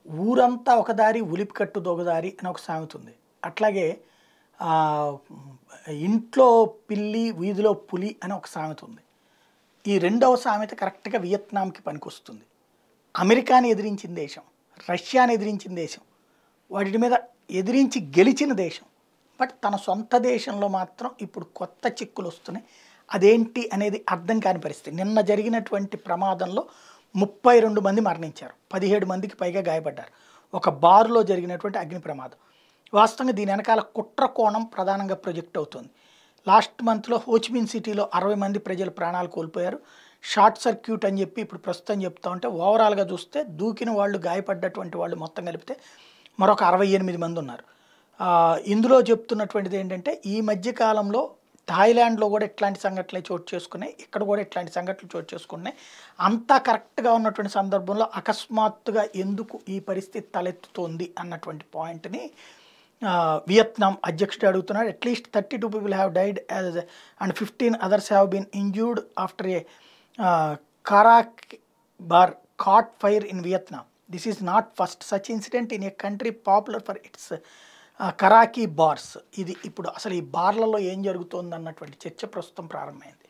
ఊరంతా ఒక దారి ఉలిపి కట్టు దొగదారి అని ఒక సామెత ఉంది అట్లాగే ఆ, ఇంట్లో పిల్లి వీధిలో పులి అని ఒక సామెత ఉంది ఈ రెండవ సామెత కరెక్ట్గా వియత్నాంకి పనికొస్తుంది అమెరికాని ఎదిరించిన దేశం రష్యాని ఎదిరించిన దేశం వాటి మీద ఎదిరించి గెలిచిన దేశం బట్ తన సొంత దేశంలో మాత్రం ఇప్పుడు కొత్త చిక్కులు వస్తున్నాయి అదేంటి అనేది అర్థం కాని పరిస్థితి నిన్న జరిగినటువంటి ప్రమాదంలో ముప్పై రెండు మంది మరణించారు పదిహేడు మందికి పైగా గాయపడ్డారు ఒక బారులో జరిగినటువంటి అగ్ని ప్రమాదం వాస్తవంగా దీని వెనకాల కుట్ర కోణం ప్రధానంగా ప్రొజెక్ట్ అవుతుంది లాస్ట్ మంత్లో హోచిమిన్ సిటీలో అరవై మంది ప్రజలు ప్రాణాలు కోల్పోయారు షార్ట్ సర్క్యూట్ అని చెప్పి ఇప్పుడు ప్రస్తుతం చెప్తా ఉంటే ఓవరాల్గా చూస్తే దూకిన వాళ్ళు గాయపడ్డటువంటి వాళ్ళు మొత్తం కలిపితే మరొక అరవై ఎనిమిది మంది ఉన్నారు ఆ, ఇందులో చెప్తున్నటువంటిది ఏంటంటే ఈ మధ్య కాలంలో థాయిలాండ్లో కూడా ఇట్లాంటి సంఘటనలు చోటు చేసుకున్నాయి ఇక్కడ కూడా ఇట్లాంటి సంఘటనలు చోటు చేసుకున్నాయి అంతా కరెక్ట్గా ఉన్నటువంటి సందర్భంలో అకస్మాత్తుగా ఎందుకు ఈ పరిస్థితి తలెత్తుతోంది అన్నటువంటి పాయింట్ని ఆ, వియత్నాం అధ్యక్షుడు అడుగుతున్నాడు at least thirty two people have died as and fifteen others have been injured after a karaoke bar caught fire in Vietnam this is not first such incident in a country popular for its karaoke bars ఇది ఇప్పుడు అసలు ఈ బార్లలో ఏం జరుగుతోంది అన్నటువంటి చర్చ ప్రస్తుతం ప్రారంభమైంది